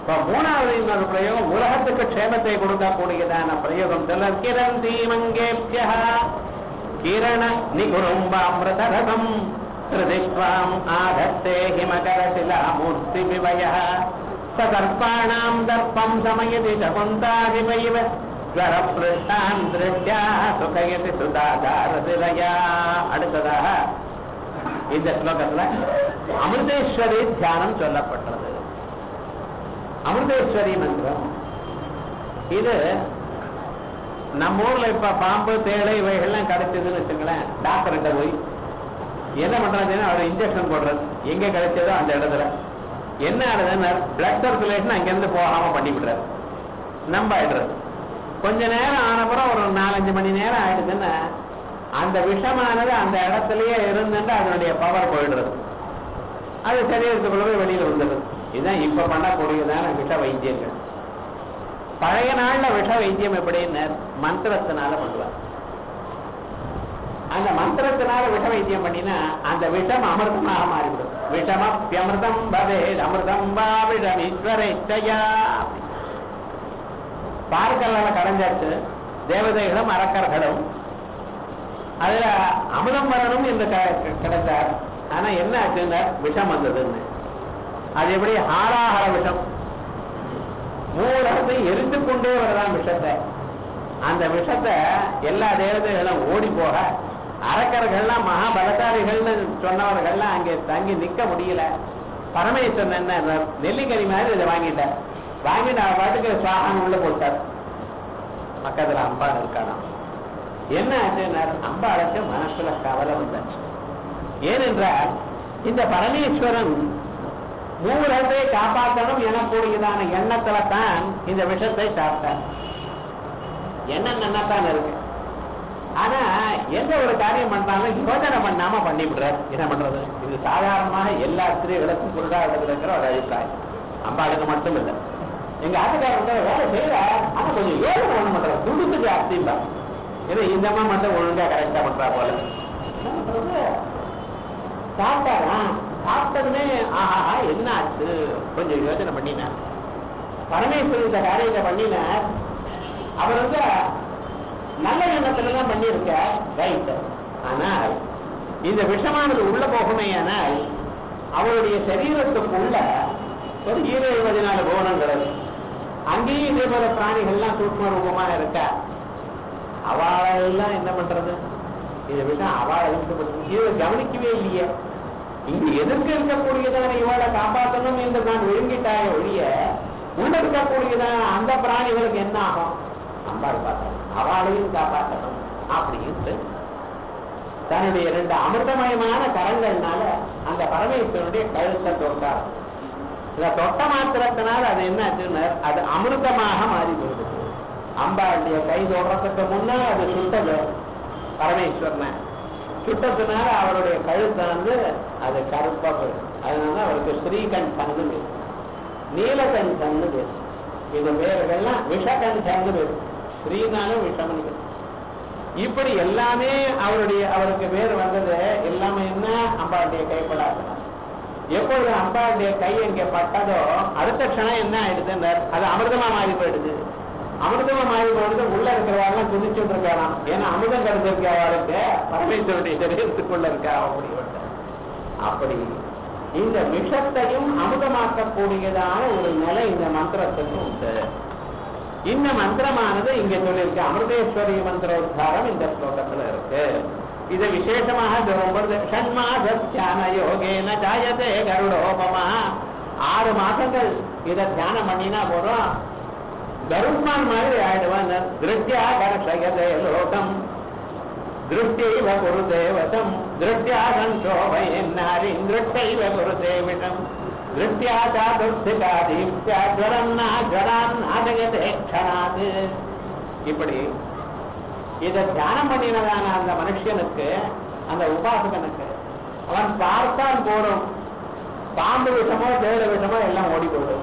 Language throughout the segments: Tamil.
இப்ப மூணாவது இன்னொரு பிரயோகம் உலகத்துக்கு க்ஷேமத்தை கொடுக்கக்கூடியதான பிரயோகம் சிலர் கிரந்தி மங்கேபியா கிரண நிகுரும்பாமிருதரதம் ஹிருதிஸ்வாம் ஆதத்தே ஹிமகரசிலா மூர்த்தி விவய சதர்ப்பாணாம் தர்ப்பம் சமயதி சகுந்தாதிபைவ ஜரபிருஷ்டான் திருஷ்யா சுகயதி சுதாதாரதிரயா அடுத்ததாக இந்த ஸ்லோகத்துல அமிர்தேஸ்வரி தியானம் சொல்லப்பட்டது அமிர்தேஸ்வரி மந்திரம் இது நம்ம ஊர்ல இப்ப பாம்பு தேளை இவைகள்லாம் கிடைச்சதுன்னு வச்சுங்களேன் டாக்டர்கிட்ட போய் என்ன பண்றாங்கன்னா அவர் இன்ஜெக்ஷன் போடுறது எங்க கிடைச்சதோ அந்த இடத்துல என்ன ஆகுதுன்னா பிளட் சர்க்குலேஷன் அங்கிருந்து போகாம பண்ணி விடுறாரு நம்ப ஆயிடுறது கொஞ்ச நேரம் ஆனப்புறம் ஒரு நாலஞ்சு மணி நேரம் ஆயிடுதுன்னா அந்த விஷமானது அந்த இடத்துலயே இருந்துட்டு அதனுடைய பவர் போயிடுறது அது சரீரத்துக்குள்ள போய் வெளியில வந்துடுது இதுதான் இப்ப பண்ணக்கூடியதான விஷ வைத்தியங்கள் பழைய நாள்ல விஷ வைத்தியம் எப்படின்னு மந்திரத்தினால பண்ணுவார் அந்த மந்திரத்தினால விஷ வைத்தியம் பண்ணினா அந்த விஷம் அமிர்தமாக மாறிவிடும் விஷமப்பியமிர்தம் பவே அமிர்தம் வா விஷம் ஈஸ்வரேச்சயா பார்க்கல்ல கடைஞ்சாச்சு தேவதைகளும் அரக்கர்களும் அதுல அமிர்தம் வரணும் என்று க- கிடைச்சார் ஆனா என்ன ஆச்சுன்னா விஷம் வந்ததுன்னு அது எப்படி ஹாராஹர விஷம் மூலத்தை எரிந்து கொண்டே வரலாம் விஷத்தை அந்த விஷத்தை எல்லா தேவதைகளும் ஓடி போக அரக்கர்கள்லாம் மகாபலசாரிகள்னு சொன்னவர்கள்லாம் அங்கே தங்கி நிக்க முடியல பரமேஸ்வரன் என்ன நெல்லிக்கறி மாதிரி இதை வாங்கிட்டார் வாங்கிட்டு அவர் பாட்டுக்கு சுவாகன் உள்ள போட்டார் பக்கத்துல அம்பாள் இருக்கானாம் என்ன ஆச்சுன்னா அம்பாளுக்கு மனசுல கவலை வந்தாச்சு ஏனென்றால் இந்த பரமேஸ்வரன் மூலத்தை காப்பாற்றணும் எனக்கூடியதான எண்ணத்துல தான் இந்த விஷத்தை சாப்பிட்டார் எண்ணம் நன்னாத்தான் இருக்கு ஆனா எந்த ஒரு காரியம் பண்ணாலும் யோசனை பண்ணாம பண்ணி விடுறார் என்ன பண்றது இது சாதாரணமாக எல்லா ஸ்திரீகளுக்கும் குருடாவிடத்தில் இருக்கிற ஒரு அபிப்பிராயம் அம்பாளுக்கு மட்டும் இல்லை எங்க ஆட்டுக்காரர் வந்து வேலை செய்யறார் ஆனா கொஞ்சம் யோசனை பண்ண மாட்டார் துடுக்கு ஜாஸ்திம்பா ஏன்னா இந்த அம்மா மட்டும் ஒழுங்கா கரெக்டா பண்றா போல என்ன பண்றது சாப்பிட்டாரா சாப்பிட்டதுமே ஆஹா என்ன ஆச்சு கொஞ்சம் யோசனை பண்ணினார் பரமேஸ்வரன் இந்த காரியத்தை பண்ணினார் அவர் வந்து நல்ல எண்ணத்துல தான் பண்ணியிருக்க ரைட் ஆனால் இந்த விஷமானது உள்ள போகுமே ஆனால் அவருடைய சரீரத்துக்குள்ள ஒரு இருபது பதினாலு கோணங்கள் இருக்கு. அங்கேயும் இதே போல பிராணிகள்லாம் சூக்ம ரூபமா இருக்கா அவாளெல்லாம் என்ன பண்றது இதை விட்டா அவாளை இதை கவனிக்கவே இல்லையே இங்கு எதிர்க்க இருக்கக்கூடியதான இவாளை காப்பாற்றணும் என்று நான் விழுங்கிட்டாய ஒழிய உள்ள இருக்கக்கூடியதான அந்த பிராணிகளுக்கு என்ன ஆகும் அம்பாள் பார்த்தோம் அவளையும் காப்பாற்றணும் அப்படின்ட்டு தன்னுடைய ரெண்டு அமிர்தமயமான கரங்கள்னால அந்த பரமேஸ்வரனுடைய கழுத்தை தொட்டார் இதை தொட்ட மாத்திரத்தினால அது என்ன ஆச்சுன்னா அது அமிர்தமாக மாறி போகுது அம்பாளுடைய கை தொடுறதுக்கு முன்னால் அது சுட்டது பரமேஸ்வரனை சுட்டதுனால அவருடைய கழுத்தை வந்து அது கருப்பா போயிடும் அதனால அவருக்கு ஸ்ரீகண்டன் பேர் நீலகண்டன் பேர் இந்த பேர்கள்லாம் விஷகண்டன் பேர் ஸ்ரீனாலும் விஷமன் பேர் இப்படி எல்லாமே அவருடைய அவருக்கு பேர் வந்தது எல்லாமே என்ன அம்பாளுடைய கைப்படாது எப்பொழுது அம்பாளுடைய கை இங்கே பட்டதோ அடுத்த க்ஷணம் என்ன ஆயிடுது அது அமிர்தமா மாறி போயிடுது அமிர்தமா மாறி போயிடுது உள்ள இருக்கிறவாரெல்லாம் துணிச்சுட்டு இருக்காராம் ஏன்னா அமிர்தம் கிடைச்சிருக்க அவருக்கு பரமேஸ்வருடைய சரீரத்துக்குள்ள இருக்கா அப்படி வந்து. அப்படி இந்த விஷத்தையும் அமுதமாக்கக்கூடியதான ஒரு நிலை இந்த மந்திரத்துக்கு உண்டு இந்த மந்திரமானது இங்க சொல்லியிருக்கு அமிர்தேஸ்வரி மந்திரோத்தாரம் இந்த ஸ்லோகத்துல இருக்கு இது விசேஷமாக சொல்லும்போது ஷண்மாதியான யோகேன ஜாயதே கருடோபமா ஆறு மாசங்கள் இதை தியானம் பண்ணினா போதும் கருட்மான் மாதிரி ஆயிடுவான் திருஷ்டியா கரஷயதே லோகம் திருஷ்டியைவ குரு தேவதம் திருஷ்டியா சந்தோபயன்னாரின் திருஷ்டைவ குரு தேவிடம் திருஷ்டியா சாதுர்த்திகா தீப்தியா ஜரன்னா ஜரான் ஆதயதே க்ஷணாது இப்படி இதை தியானம் பண்ணினதான அந்த மனுஷனுக்கு அந்த உபாசகனுக்கு அவன் பார்த்தான் போடும் பாம்பு விஷமோ தேட விஷமோ எல்லாம் ஓடி போடும்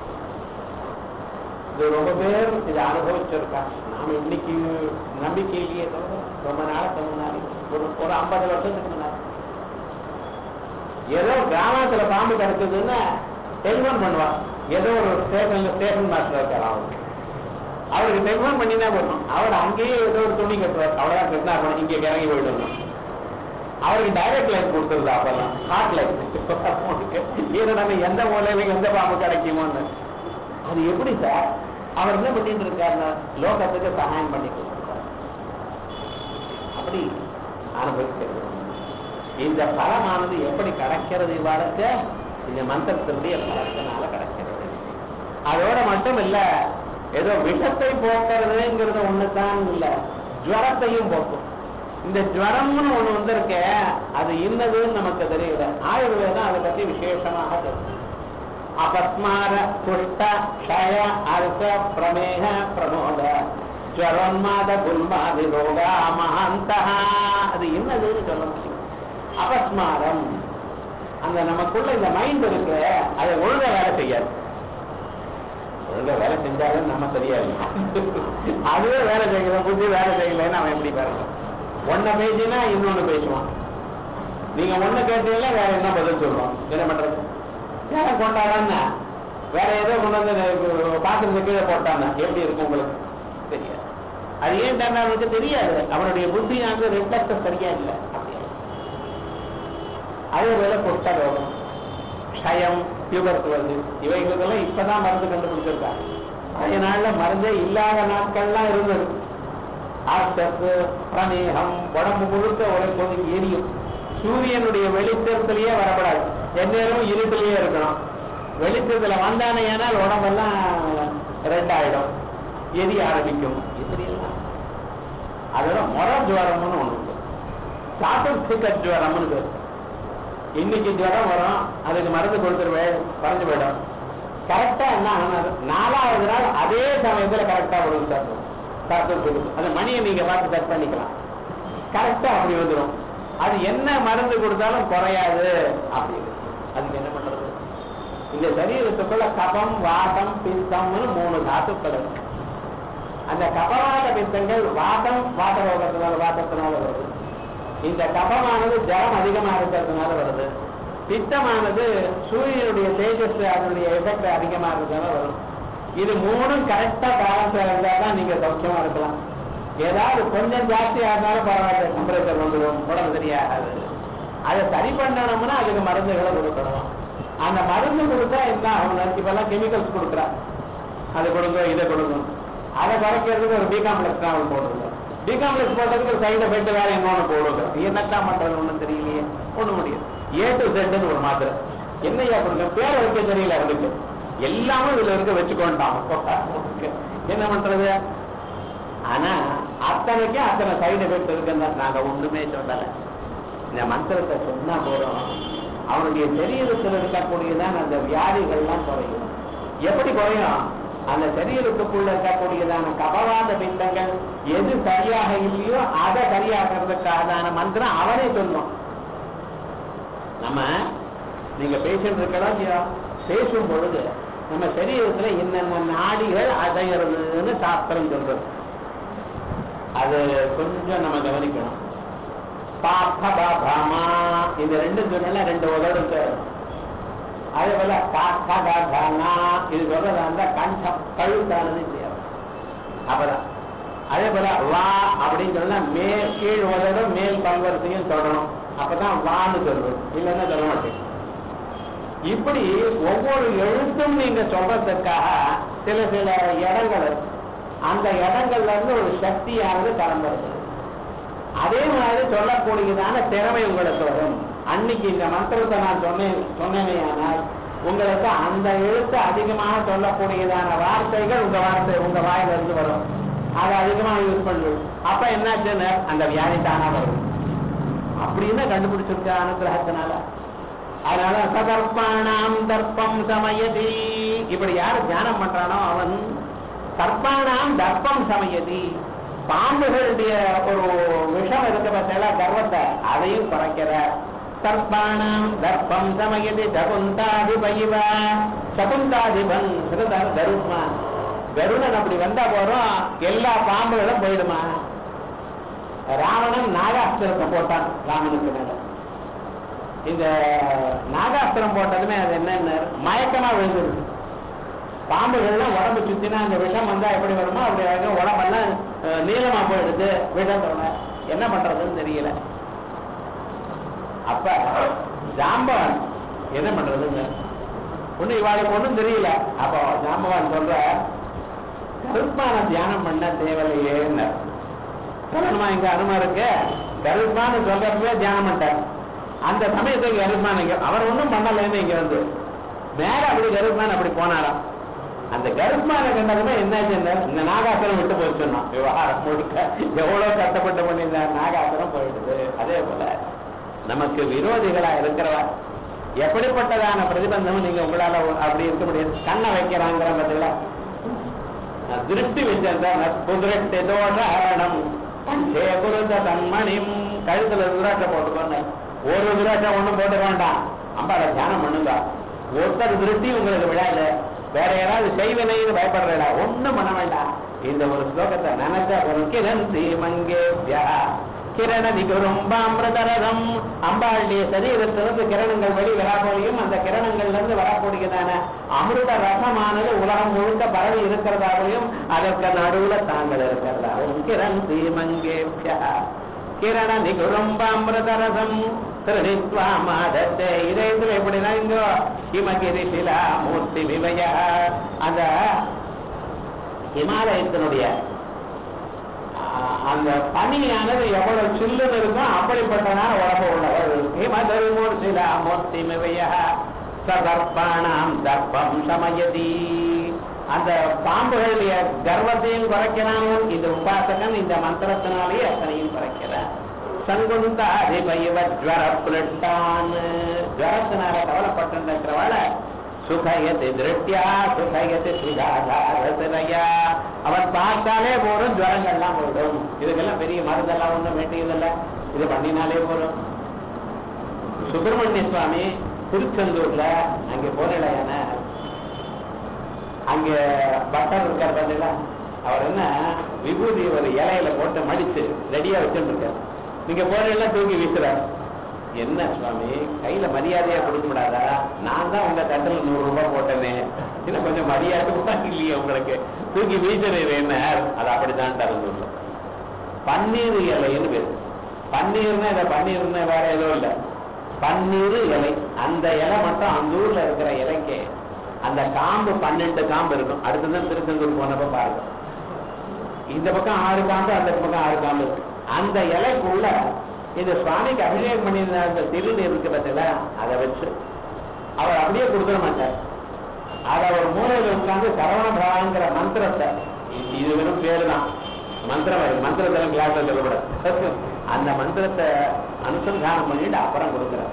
இது ரொம்ப பேர் இதை அனுபவிச்சிருக்காங்க நாம இன்னைக்கு நம்பிக்கை இல்லையே தவிர ரொம்ப நாளைக்கு முன்னாடி ஒரு ஒரு ஐம்பது வருஷத்துக்கு முன்னாடி ஏதோ கிராமத்துல பாம்பு கிடைச்சதுன்னா டெலிஃபோன் பண்ணுவான் ஏதோ ஒரு ஸ்டேஷன்ல ஸ்டேஷன் மாஸ்டர் இருக்கார் அவருக்கு அவருக்கு டெலிஃபோன் பண்ணி தான் போடணும் அவர் அங்கேயே ஏதோ ஒரு துணி கட்டுவார் அவ்வளவுதான் கட்டினா இருக்கணும் இங்கே இறங்கி போயிடணும் அவருக்கு டைரக்ட் லைன் கொடுத்துருது அப்பெல்லாம் ஹாட் லைன் ஏன்னா நம்ம எந்த மூலையில எந்த பாம்பு கிடைக்குமோன்னு அது எப்படி சார் அவர் என்ன பண்ணிட்டு இருக்காருன்னா லோகத்துக்கு சகாயம் பண்ணி கொடுத்துருக்காரு அப்படி அனுபவிக்கிறது இந்த பலமானது எப்படி கிடைக்கிறது இவ்வாறுக்கு இந்த மந்திரத்தினுடைய பலத்தினால கிடைக்கிறது அதோட மட்டும் இல்ல ஏதோ விஷத்தை போக்குறதுங்கிறது ஒண்ணுதான் இல்ல ஜுவரத்தையும் போக்கும் இந்த ஜுவரம்னு ஒண்ணு வந்திருக்க அது இன்னதுன்னு நமக்கு தெரியல ஆயுர்வேதம் அதை பத்தி விசேஷமாக தெரியும் அபஸ்மார குஷ்ட க்ஷய அர்த்த பிரமேக பிரமோத ஜுவரோன்மாத குல்மாதி ரோகா மகாந்தா அது என்னதுன்னு சொல்ல முடியும் அபஸ்மாரம் அந்த நமக்குள்ள இந்த மைண்ட் இருக்கு அதை ஒழுங்கா வேலை செய்யாது ஒழுங்கா வேலை செஞ்சாலும் நம்ம தெரியாது அதுவே வேலை செய்யல புத்தி வேலை செய்யலன்னு அவன் எப்படி பாருங்க ஒன்ன பேசினா இன்னொன்னு பேசுவான் நீங்க ஒண்ணு கேட்டீங்கன்னா வேற என்ன பதில் சொல்றோம் என்ன பண்றது ஏன் கொண்டாடான்னா வேற ஏதோ கொண்டு வந்து பாத்திரத்தை கீழே போட்டான்னா எப்படி இருக்கும் உங்களுக்கு தெரியாது அது ஏன் அவனுக்கு தெரியாது அவனுடைய புத்தி வந்து ரிஃப்ளெக்ட் சரியா இல்லை அப்படியா அதே போல கொட்ட ரோகம் க்ஷயம் டியூபர்க்கு வருது இவைகளுக்கெல்லாம் இப்பதான் மருந்து கண்டுபிடிச்சிருக்காங்க பழைய நாள்ல மருந்தே இல்லாத நாட்கள்லாம் இருந்தது ஆஸ்டத்து பிரமேகம் உடம்பு முழுக்க உழைப்பது எரியும் சூரியனுடைய வெளிச்சத்திலேயே வரப்படாது எந்நேரமும் இருட்டிலேயே இருக்கணும் வெளிச்சத்துல வந்தானே ஏனால் உடம்பெல்லாம் ரெட் ஆயிடும் எரிய ஆரம்பிக்கும் இப்படியெல்லாம் அதெல்லாம் முற ஜுவரம்னு ஒண்ணு இருக்கு சாப்பிட்டு ஜுவரம்னு பேரு இன்னைக்கு ஜுவரம் வரும் அதுக்கு மருந்து கொடுத்துருவே குறைஞ்சு போயிடும் கரெக்டா என்ன ஆனாது நாலாவது நாள் அதே சமயத்துல கரெக்டா வரும் சார் டாக்டர் கொடுக்கும் அந்த மணியை நீங்க பார்த்து செட் பண்ணிக்கலாம் கரெக்டா அப்படி வந்துடும் அது என்ன மருந்து கொடுத்தாலும் குறையாது அப்படின்னு அதுக்கு என்ன பண்றது இந்த சரீரத்துக்குள்ள கபம் வாதம் பித்தம்னு மூணு தாத்துக்கள் இருக்கு அந்த கபவாத பித்தங்கள் வாதம் வாத ரோகத்தினால வாதத்தினால வருது இந்த கபமானது ஜலம் அதிகமா இருக்கிறதுனால வருது பித்தமானது சூரியனுடைய தேஜஸ் அதனுடைய எஃபெக்ட் அதிகமா இருக்கிறதுனால வரும் இது மூணும் கரெக்டா பேலன்ஸ் இருந்தால் தான் நீங்க சௌக்கியமா இருக்கலாம் ஏதாவது கொஞ்சம் ஜாஸ்தியா இருந்தாலும் பரவாயில்ல டெம்பரேச்சர் வந்துடும் உடம்பு சரியாகாது அதை சரி பண்ணணும்னா அதுக்கு மருந்துகளை கொடுக்கணும் அந்த மருந்து கொடுத்தா என்ன ஆகும் இப்பெல்லாம் கெமிக்கல்ஸ் கொடுக்குறா அது கொடுங்க இதை கொடுங்க அதை குறைக்கிறதுக்கு ஒரு பிகாம்ப்ளெக்ஸ் தான் போடுறது டிகாம்ப்ளெக்ஸ் போட்டதுக்கு ஒரு சைடு எஃபெக்ட் வேற இன்னொன்று போடுங்க என்னத்தான் பண்றது ஒன்றும் தெரியலையே ஒண்ணு முடியும் ஏ டு செட்னு ஒரு மாத்திரை என்னையா கொடுங்க பேரை வைக்க தெரியல அவருக்கு எல்லாமே இதுல இருக்க வச்சுக்கொண்டான் என்ன பண்றது ஆனா அத்தனைக்கும் அத்தனை சைடு எஃபெக்ட் இருக்குன்னு நாங்க ஒண்ணுமே சொல்லல இந்த மந்திரத்தை சொன்னா போதும் அவனுடைய சரீரத்தில் இருக்கக்கூடியதான் அந்த வியாதிகள்லாம் குறையும் எப்படி குறையும் அந்த சரீரத்துக்குள்ள இருக்கக்கூடியதான கபவாத பிண்டங்கள் எது சரியாக இல்லையோ அதை சரியாகிறதுக்கான மந்திரம் அவனே சொல்லும் நம்ம நீங்க பேசிட்டு இருக்கலாம் இல்லையா பேசும் பொழுது நம்ம சரீரத்துல என்னென்ன நாடிகள் அடையிறதுன்னு சாஸ்திரம் சொல்றது அது கொஞ்சம் நம்ம கவனிக்கணும் பாப்ப பாமா இந்த ரெண்டு சொன்னா ரெண்டு உதடு இருக்கு அதே போல காக்கா கானா இது சொல்றது அந்த கண்டம் கழுத்தானது இல்லையா அப்பதான் அதே போல வா அப்படின்னு சொன்னா மேல் கீழ் உதடும் மேல் பல்வரிசையும் தொடரும் அப்பதான் வான்னு சொல்றது இல்லைன்னா சொல்ல மாட்டேன் இப்படி ஒவ்வொரு எழுத்தும் நீங்க சொல்றதுக்காக சில சில இடங்கள் இருக்கு. அந்த இடங்கள்ல இருந்து ஒரு சக்தியானது கிளம்புறது அதே மாதிரி சொல்லக்கூடியதான திறமை உங்களுக்கு வரும் அன்னைக்கு இந்த மந்திரத்தை நான் சொன்னேன் சொன்னேனேயானால் உங்களுக்கு அந்த எழுத்து அதிகமாக சொல்லக்கூடியதான வார்த்தைகள் உங்க வார்த்தை உங்க வாயில இருந்து வரும் அதை அதிகமாக யூஸ் பண்ணுவோம் அப்ப என்னாச்சுன்னு அந்த வியாதி தானா வரும் அப்படின்னு கண்டுபிடிச்சிருக்க அனுகிரகத்தினால அதனால சதர்ப்பானாம் தர்ப்பம் சமயதி இப்படி யாரு தியானம் பண்றானோ அவன் தர்ப்பானாம் தர்ப்பம் சமயதி பாம்புகளுடைய ஒரு விஷம் இருக்க பார்த்தா கர்வத்தை அதையும் குறைக்கிற தர்ப்பானாம் தர்ப்பம் சமயதி சகுந்தாதிபைவ சகுந்தாதிபன் கருமா கருடன் அப்படி வந்தா போறோம் எல்லா பாம்புகளும் போயிடுமா ராவணன் நாகாஸ்திரத்தை போட்டான் ராமனுக்கு மேல இந்த நாகாஸ்திரம் போட்டதுமே அது என்னன்னு மயக்கமா விழுந்துருக்கு பாம்புகள்லாம் உடம்பு சுத்தினா அந்த விஷம் வந்தா எப்படி வருமோ அப்படி ஆகும். உடம்பெல்லாம் அஹ், நீளமா போயிடுது விஷத்தோட என்ன பண்றதுன்னு தெரியல அப்ப ஜாம்பவான் என்ன பண்றதுங்க ஒண்ணு இவாளுக்கு ஒண்ணும் தெரியல அப்போ ஜாம்பவான் சொல்ற கருப்பான தியானம் பண்ண தேவையில்லையேன்னு சொல்லணுமா இங்க அனுமா இருக்கு கருப்பான்னு சொல்றப்பவே தியானம் பண்ணிட்டார் அந்த சமயத்துக்கு கருப்பான் இங்க அவர் ஒண்ணும் பண்ணலைன்னு இங்க வந்து மேல அப்படி கருப்பான் அப்படி போனாராம் அந்த கருப்பான கண்டதுமே என்னாச்சு இந்த நாகாசுரம் விட்டு போய் சொன்னான் விவகாரம் முழுக்க எவ்வளவு கஷ்டப்பட்டு பண்ணியிருந்தார் நாகாசுரம் போயிடுது அதே போல நமக்கு விரோதிகளா இருக்கிறவா எப்படிப்பட்டதான பிரதிபந்தமும் நீங்க உங்களால அப்படி இருக்க முடியாது கண்ணை வைக்கிறாங்கிற பதிலா திருஷ்டி வச்சிருந்தார் புதிரட்டி தோஷம் பஞ்சே குருத தன்மணிம் கழுத்துல துராட்சை போட்டுக்கோங்க ஒரு துராட்சை ஒண்ணும் போட்டு வேண்டாம் அம்பாளை தியானம் பண்ணுங்க ஒருத்தர் திருஷ்டி உங்களுக்கு விழாது வேற யாராவது செய்வனைன்னு பயப்படுறா ஒண்ணும் பண்ண வேண்டாம் இந்த ஒரு ஸ்லோகத்தை நினைச்சா ஒரு கிரந்தி மங்கேத்யா கிரணதி குரும்பாமிரதரதம் அம்பாளுடைய சரீரத்திலிருந்து கிரணங்கள் வெளி வராபோலியும் அந்த கிரணங்கள்ல இருந்து வரக்கூடியதான அமிர்த ரசமானது உலகம் முழுக்க பரவி இருக்கிறதாகவும் அதற்கு நடுவுல தாங்கள் இருக்கிறதாகவும் கிரந்தி மங்கேபியா கிரண நிகுரும்பாமிரதரசம் திருணித்வா மாதத்தே இதே இதுல எப்படின்னா இங்கோ ஹிமகிரி சிலா மூர்த்தி விவய அந்த ஹிமாலயத்தினுடைய ஆஹ் அந்த பனியானது எவ்வளவு சில்லுன்னு இருக்கோ அப்படிப்பட்டதான உடம்பு உள்ளவர் ஹிமதருமூர்த்திலா மூர்த்தி மிவைய சதர்ப்பானாம் தர்ப்பம் சமயதி அந்த பாம்புகளுடைய கர்வத்தையும் குறைக்கிறான் இந்த உபாசகன் இந்த மந்திரத்தினாலேயே அத்தனையும் குறைக்கிறான் சங்குந்தாதிபைவ ஜுவர புலட்டான் ஜுவரத்தினால கவலைப்பட்டிருக்கிறவாள சுகயத்து திருஷ்டியா சுகயத்து சுகாதாரயா அவன் பார்த்தாலே போதும் ஜுவரங்கள்லாம் போதும் இதுக்கெல்லாம் பெரிய மருந்தெல்லாம் ஒண்ணும் வேண்டியதில்லை இது பண்ணினாலே போதும் சுப்பிரமணிய சுவாமி திருச்செந்தூர்ல அங்க போனீங்களா அங்க பட்டர் இருக்கார் பார்த்தீங்களா அவர் என்ன விபூதி ஒரு இலையில போட்டு மடிச்சு ரெடியா வச்சுட்டு இருக்காரு நீங்க போனீங்கன்னா தூக்கி வீசுறாரு என்ன சுவாமி கையில மரியாதையா கொடுக்க முடியாதா நான் தான் உங்க தட்டில் நூறு ரூபாய் போட்டேனே இன்னும் கொஞ்சம் மரியாதை கூட இல்லையே உங்களுக்கு தூக்கி வீசுறது என்ன அது அப்படித்தான் தருந்தூர்ல பன்னீர் இலைன்னு பேரு பன்னீர்னா இதை பன்னீர்னா வேற எதுவும் இல்லை பன்னீர் இலை அந்த இலை மட்டும் அந்த ஊர்ல இருக்கிற இலைக்கு அந்த காம்பு பன்னெண்டு காம்பு இருக்கும் அடுத்ததான் திருச்செந்தூர் போனப்ப பாருங்க இந்த பக்கம் ஆறு காம்பு அந்த பக்கம் ஆறு காம்பு இருக்கு அந்த இலைக்குள்ள இந்த சுவாமிக்கு அபிஷேகம் பண்ணியிருந்த அந்த திருநீர் இருக்கு பார்த்தீங்களா அதை வச்சு அவர் அப்படியே கொடுத்துட மாட்டார் அதை ஒரு மூலையில உட்கார்ந்து சரவண பவாங்கிற மந்திரத்தை இது- இது வெறும் பேரு தான் மந்திரம் இருக்கு மந்திரத்தெல்லாம் கிளாஸ்ல சொல்லக்கூடாது அந்த மந்திரத்தை அனுசந்தானம் பண்ணிட்டு அப்புறம் கொடுக்குறார்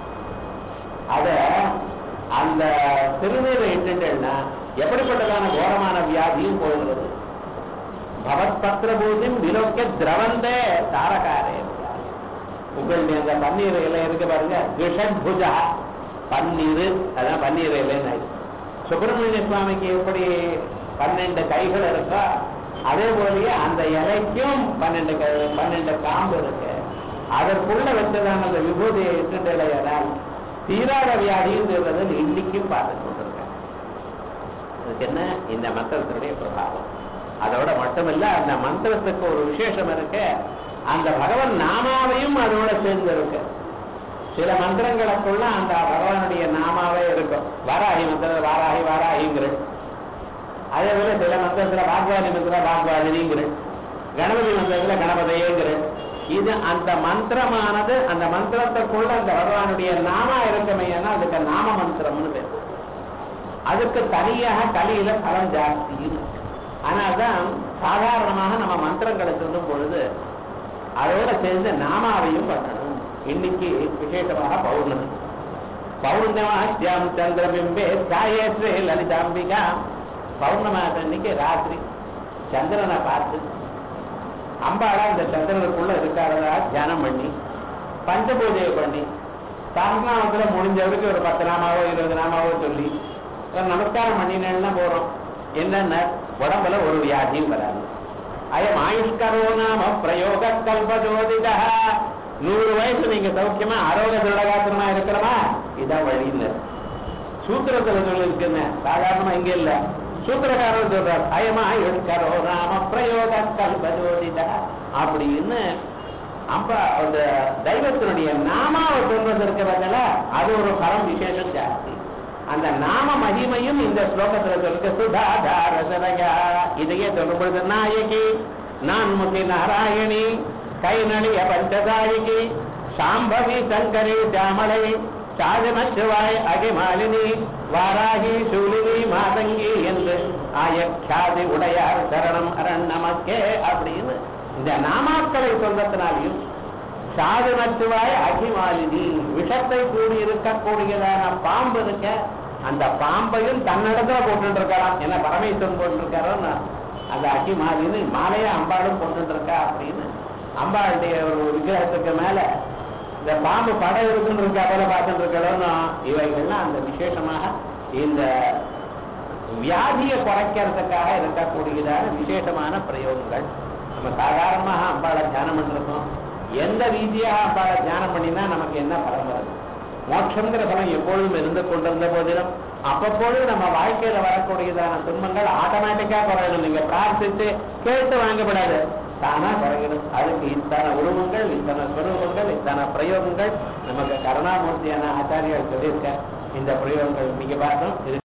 அத அந்த திருநீரை இட்டுட்டேன்னா எப்படிப்பட்டதான கோரமான வியாதியும் போயிடுறது பவத் பத்திரபூதிம் விலோக்கிய திரவந்தே தாரகாரே உங்களுடைய அந்த பன்னீர் இலை இருக்கு பாருங்க விஷட்புஜா பன்னீர் அதான் பன்னீர் இலைன்னு ஆயிடுச்சு. சுப்பிரமணிய சுவாமிக்கு எப்படி பன்னெண்டு கைகள் இருக்கோ அதே போலயே அந்த இலைக்கும் பன்னெண்டு கை பன்னெண்டு காம்பு இருக்கு அதற்குள்ள வச்சதான அந்த விபூதியை இட்டுட்டு இலையதால் தீராத வியாதின்றது இன்னைக்கும் பார்த்து கொண்டிருக்கேன் அதுக்கு என்ன இந்த மந்திரத்தினுடைய பிரபாவம் அதோட மட்டுமில்ல அந்த மந்திரத்துக்கு ஒரு விசேஷம் இருக்கு அந்த பகவன் நாமாவையும் அதோட சேர்ந்து இருக்கு சில மந்திரங்களுக்குள்ள அந்த பகவானுடைய நாமாவே இருக்கும் வாராகி மந்திரம் வாராகி வாராகிங்கிற அதே போல சில மந்திரத்துல வாக்வாதி மந்திரம் வாக்வாதினிங்கிற கணபதி மந்திரத்துல கணபதியேங்கிற இது அந்த மந்திரமானது அந்த மந்திரத்துக்குள்ள அந்த பகவானுடைய நாமா இருக்குமையானா அதுக்கு நாம மந்திரம்னு பேர் அதுக்கு தனியாக கலியில பலம் ஜாஸ்தி ஆனால்தான் சாதாரணமாக நம்ம மந்திரங்களை சொல்லும் பொழுது அதோட சேர்ந்து நாமாவையும் பண்ணணும் இன்னைக்கு விசேஷமாக பௌர்ணமி பௌர்ணமாஸ்யாம் சந்திரபிம்பே சாயேஸ்வரே லலிதாம்பிகா பௌர்ணமாசம் அன்னைக்கு ராத்திரி சந்திரனை பார்த்து அம்பாளா இந்த சந்திரனுக்குள்ள இருக்காரதா தியானம் பண்ணி பஞ்சபூஜையை பண்ணி சகநாமத்துல முடிஞ்சவருக்கு ஒரு பத்து நாமாவோ இருபது நாமாவோ சொல்லி ஒரு நமஸ்காரம் பண்ணினேன்னா போறோம் என்னென்ன உடம்புல ஒரு வியாதியும் வராது அயம் ஆயுஷ்கரோ நாம பிரயோக கல்பஜோதிதா நூறு வயசு நீங்க சௌக்கியமா ஆரோக்கிய திருடகாத்திரமா இருக்கிறமா இதான் வழின்னு சூத்திரத்துல சொல்லிருக்குன்னு சாதாரணமா இங்க இல்ல சூத்திரக்காரர் சொல்றார் அயமா எழுக்கரோ ராம பிரயோக கல்பஜோதித அப்படின்னு அப்ப அந்த தெய்வத்தினுடைய நாமாவை சொல்றது இருக்க பதில அது ஒரு பரம் விசேஷம் ஜாஸ்தி அந்த நாம மகிமையும் இந்த ஸ்லோகத்துல சொல்லுங்க சுதாதாரசரயா இதையே சொல்லும் பொழுது நாயகி நான் முகி நாராயணி கை நடிய பஞ்சதாயிகி சாம்பவி சங்கரி ஜாமலை சாதனச்சுவாய் அகிமாலினி வாராகி சூலினி மாதங்கி என்று ஆயக்ஷாதி உடையார் சரணம் அரண் நமக்கே அப்படின்னு இந்த நாமாக்களை சொல்றதுனாலையும் சாதனத்துவாய் அகிமாலினி விஷத்தை கூடி இருக்கக்கூடியதான பாம்பு இருக்க அந்த பாம்பையும் தன்னிடத்துல போட்டு இருக்கலாம் என்ன பரமேஸ்வரன் போட்டு இருக்காரோன்னு அந்த அகிமாலினி மாலையா அம்பாளும் போட்டு இருக்கா அப்படின்னு அம்பாளுடைய ஒரு விக்கிரகத்துக்கு மேல இந்த பாம்பு படம் இருக்குன்னு இருக்கா போல பார்த்துட்டு இருக்கணும்னு இவைகள்லாம் அந்த விசேஷமாக இந்த வியாதியை குறைக்கிறதுக்காக இருக்கக்கூடியதான விசேஷமான பிரயோகங்கள் நம்ம சாதாரணமாக அம்பாளை தியானம் பண்ணிருக்கோம் எந்த ரீதியாக அம்பாளை தியானம் பண்ணினா நமக்கு என்ன பலன் வருது மோட்சங்கிற பலம் எப்பொழுதும் இருந்து கொண்டிருந்த போதிலும் அப்பப்பொழுது நம்ம வாழ்க்கையில வரக்கூடியதான துன்பங்கள் ஆட்டோமேட்டிக்கா குறையணும் நீங்க பிரார்த்தித்து கேட்டு வாங்கப்படாது தானா குறையணும் அதுக்கு இத்தனை உருவங்கள் இத்தனை ஸ்வரூபங்கள் இத்தனை பிரயோகங்கள் நமக்கு கருணாமூர்த்தியான ஆச்சாரியால் சொல்லியிருக்க இந்த பிரயோகங்கள் நீங்க பார்த்தோம் இது